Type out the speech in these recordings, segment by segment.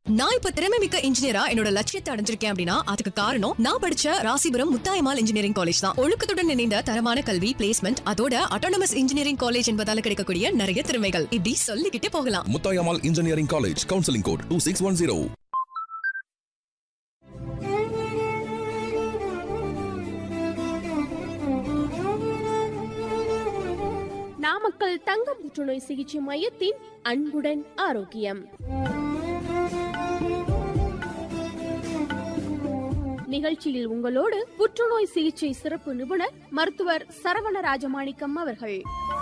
நான் இப்ப திறமை மிக்க இன்ஜினியரா என்னோட லட்சியத்தை அடைஞ்சிருக்கேன் அப்படின்னா அதுக்கு காரணம் நான் படிச்ச ராசிபுரம் முத்தாயமால் இன்ஜினியரிங் காலேஜ் தான் ஒழுக்கத்துடன் இணைந்த தரமான கல்வி பிளேஸ்மெண்ட் அதோட அட்டானமஸ் இன்ஜினியரிங் காலேஜ் என்பதால கிடைக்கக்கூடிய நிறைய திறமைகள் இப்படி சொல்லிக்கிட்டே போகலாம் Muthayammal engineering college counselling code two six one zero Namakkal தங்க புற்றுநோய் சிகிச்சை மையத்தின் அன்புடன் ஆரோக்கியம் நிகழ்ச்சியில் உங்களோடு புற்றுநோய் சிகிச்சை சிறப்பு நிபுணர் மருத்துவர் சரவண ராஜமாணிக்கம் அவர்கள்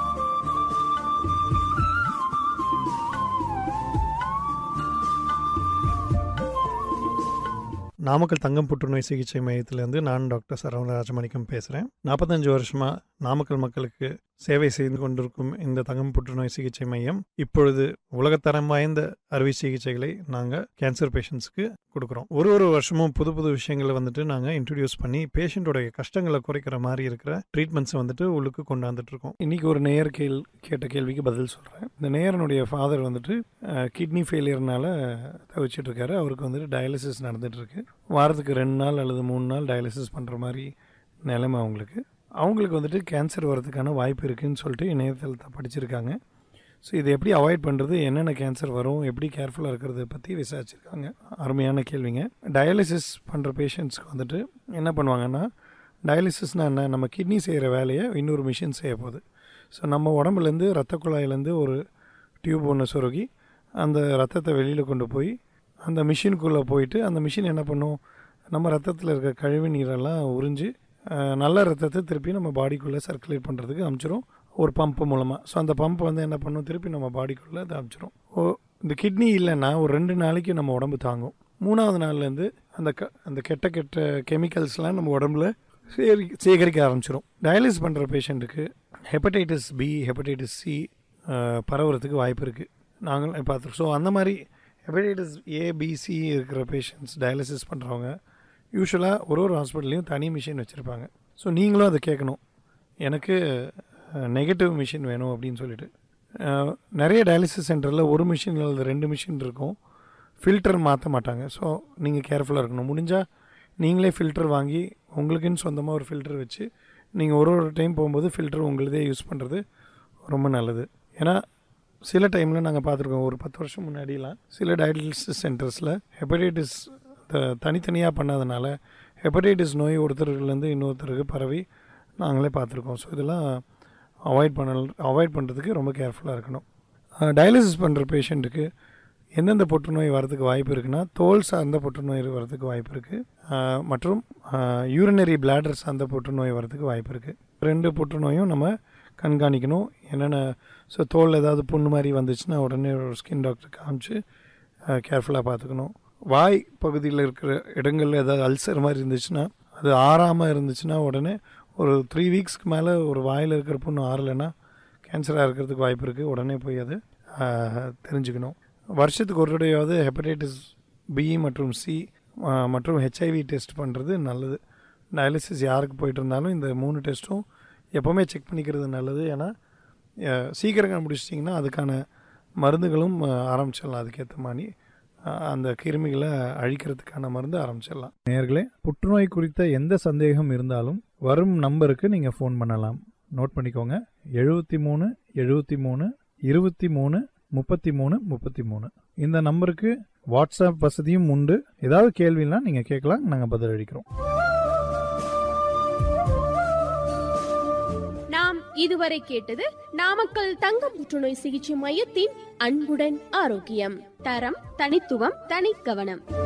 நாமக்கல் தங்கம் புற்றுநோய் சிகிச்சை மையத்திலேருந்து நான் டாக்டர் சரவண ராஜமாணிக்கம் பேசுகிறேன் நாற்பத்தஞ்சு வருஷமாக நாமக்கல் மக்களுக்கு சேவை செய்து கொண்டிருக்கும் இந்த தங்கம் புற்றுநோய் சிகிச்சை மையம் இப்பொழுது உலகத்தரம் வாய்ந்த அறுவை சிகிச்சைகளை நாங்கள் கேன்சர் பேஷண்ட்ஸ்க்கு கொடுக்குறோம் ஒரு ஒரு வருஷமும் புது புது விஷயங்களை வந்துட்டு நாங்கள் இன்ட்ரடியூஸ் பண்ணி பேஷண்ட்டோடைய கஷ்டங்களை குறைக்கிற மாதிரி இருக்கிற ட்ரீட்மெண்ட்ஸை வந்துட்டு உள்ளுக்கு கொண்டாந்துட்டு இருக்கோம் இன்னைக்கு ஒரு நேயர் கேள் கேட்ட கேள்விக்கு பதில் சொல்கிறேன் இந்த நேயரனுடைய ஃபாதர் வந்துட்டு கிட்னி ஃபெயிலியர்னால தவிச்சிட்டு இருக்காரு அவருக்கு வந்துட்டு டயாலிசிஸ் நடந்துட்டு இருக்கு வாரத்துக்கு ரெண்டு நாள் அல்லது மூணு நாள் டயாலிசிஸ் பண்ணுற மாதிரி நிலைமை அவங்களுக்கு அவங்களுக்கு வந்துட்டு கேன்சர் வர்றதுக்கான வாய்ப்பு இருக்குதுன்னு சொல்லிட்டு இணையதளத்தை படிச்சிருக்காங்க ஸோ இதை எப்படி அவாய்ட் பண்ணுறது என்னென்ன கேன்சர் வரும் எப்படி கேர்ஃபுல்லாக இருக்கிறத பற்றி விசாரிச்சிருக்காங்க அருமையான கேள்விங்க டயாலிசிஸ் பண்ணுற பேஷண்ட்ஸ்க்கு வந்துட்டு என்ன பண்ணுவாங்கன்னா டயாலிசிஸ்னால் என்ன நம்ம கிட்னி செய்கிற வேலையை இன்னொரு மிஷின் செய்ய போகுது ஸோ நம்ம உடம்புலேருந்து ரத்த குழாயிலேருந்து ஒரு டியூப் ஒன்று சொருகி அந்த ரத்தத்தை வெளியில் கொண்டு போய் அந்த மிஷினுக்குள்ளே போயிட்டு அந்த மிஷின் என்ன பண்ணும் நம்ம ரத்தத்தில் இருக்க கழிவு நீரெல்லாம் உறிஞ்சு அஹ், நல்ல ரத்தத்தை திருப்பி நம்ம பாடிக்குள்ளே சர்க்குலேட் பண்ணுறதுக்கு அனுப்பிச்சிரும் ஒரு பம்ப் மூலமாக ஸோ அந்த பம்ப் வந்து என்ன பண்ணும் திருப்பி நம்ம பாடிக்குள்ளே அதை அனுப்பிச்சிரும் ஓ இந்த கிட்னி இல்லைன்னா ஒரு ரெண்டு நாளைக்கு நம்ம உடம்பு தாங்கும் மூணாவது நாள்லேருந்து அந்த க அந்த கெட்ட கெட்ட கெமிக்கல்ஸ்லாம் நம்ம உடம்புல சேரி சேகரிக்க ஆரம்பிச்சிரும் டயாலிசிஸ் பண்ணுற பேஷண்ட்டுக்கு ஹெப்படைட்டிஸ் பி ஹெப்படைட்டிஸ் சி பரவுறதுக்கு வாய்ப்பு இருக்குது நாங்கள் பார்த்துருக்கோம் ஸோ அந்த மாதிரி ஹெப்படைட்டிஸ் ஏபிசி இருக்கிற பேஷண்ட்ஸ் டயாலிசிஸ் பண்ணுறவங்க யூஸ்வலாக ஒரு ஒரு ஹாஸ்பிட்டல்லையும் தனி மிஷின் வச்சுருப்பாங்க ஸோ நீங்களும் அதை கேட்கணும் எனக்கு நெகட்டிவ் மிஷின் வேணும் அப்படின்னு சொல்லிட்டு அஹ், நிறைய டயாலிசிஸ் சென்டரில் ஒரு மிஷின் அல்லது ரெண்டு மிஷின் இருக்கும் ஃபில்டர் மாற்ற மாட்டாங்க ஸோ நீங்கள் கேர்ஃபுல்லாக இருக்கணும் முடிஞ்சால் நீங்களே ஃபில்டர் வாங்கி உங்களுக்குன்னு சொந்தமாக ஒரு ஃபில்டர் வச்சு நீங்கள் ஒரு ஒரு டைம் போகும்போது ஃபில்டர் உங்களுதே யூஸ் பண்ணுறது ரொம்ப நல்லது ஏன்னா சில டைமில் நாங்கள் பார்த்துருக்கோம் ஒரு பத்து வருஷம் முன்னாடிலாம் சில டயாலிசிஸ் சென்டர்ஸில் ஹெப்படைட்டிஸ் தனித்தனியாக பண்ணாதனால ஹெப்படைட்டிஸ் நோய் ஒருத்தருலேருந்து இன்னொருத்தருக்கு பரவி நாங்களே பார்த்துருக்கோம் ஸோ இதெல்லாம் அவாய்ட் பண்ண அவாய்ட் பண்ணுறதுக்கு ரொம்ப கேர்ஃபுல்லாக இருக்கணும் டயாலிசிஸ் பண்ணுற பேஷண்ட்டுக்கு எந்தெந்த புற்றுநோய் வரதுக்கு வாய்ப்பு இருக்குன்னா தோல் சார்ந்த புற்றுநோய் வரதுக்கு வாய்ப்பு இருக்குது மற்றும் யூரினரி பிளாடர் சார்ந்த புற்றுநோய் வரதுக்கு வாய்ப்பு இருக்குது ரெண்டு புற்றுநோயும் நம்ம கண்காணிக்கணும் என்னென்ன ஸோ தோல் ஏதாவது புண்ணு மாதிரி வந்துச்சுன்னா உடனே ஒரு ஸ்கின் டாக்டர் காமிச்சு கேர்ஃபுல்லாக பார்த்துக்கணும் வாய் பகுதியில் இருக்கிற இடங்களில் ஏதாவது அல்சர் மாதிரி இருந்துச்சுன்னா அது ஆறாமல் இருந்துச்சுன்னா உடனே ஒரு த்ரீ வீக்ஸ்க்கு மேலே ஒரு வாயில் இருக்கிற புண்ணு ஆறலைன்னா கேன்சராக இருக்கிறதுக்கு வாய்ப்பு இருக்குது உடனே போய் அது ஆஹ், தெரிஞ்சுக்கணும் வருஷத்துக்கு ஒரு தடவையாவது ஹெப்படைட்டிஸ் பி மற்றும் சி மற்றும் ஹெச்ஐவி டெஸ்ட் பண்ணுறது நல்லது டயாலிசிஸ் யாருக்கு போயிட்டு இருந்தாலும் இந்த மூணு டெஸ்ட்டும் எப்போவுமே செக் பண்ணிக்கிறது நல்லது ஏன்னா அஹ், சீக்கிரம் கண்டுபிடிச்சிட்டிங்கன்னா அதுக்கான மருந்துகளும் அஹ், ஆரம்பிச்சிடலாம் அதுக்கேற்ற மாதிரி அஹ், அந்த கிருமிகளை அழிக்கிறதுக்கான மருந்து ஆரம்பிச்சிடலாம் நேயர்களே புற்றுநோய் குறித்த எந்த சந்தேகம் இருந்தாலும் வரும் நம்பருக்கு நீங்கள் ஃபோன் பண்ணலாம் நோட் பண்ணிக்கோங்க எழுபத்தி மூணு எழுபத்தி மூணு இருபத்தி மூணு முப்பத்தி மூணு முப்பத்தி மூணு இந்த நம்பருக்கு வாட்ஸ்அப் வசதியும் உண்டு ஏதாவது கேள்வினா நீங்கள் கேட்கலாம் நாங்கள் பதில் அளிக்கிறோம் நாம் இதுவரை கேட்டது நாமக்கல் தங்க புற்றுநோய் சிகிச்சை மையத்தின் அன்புடன் ஆரோக்கியம் தரம் தனித்துவம் தனி கவனம்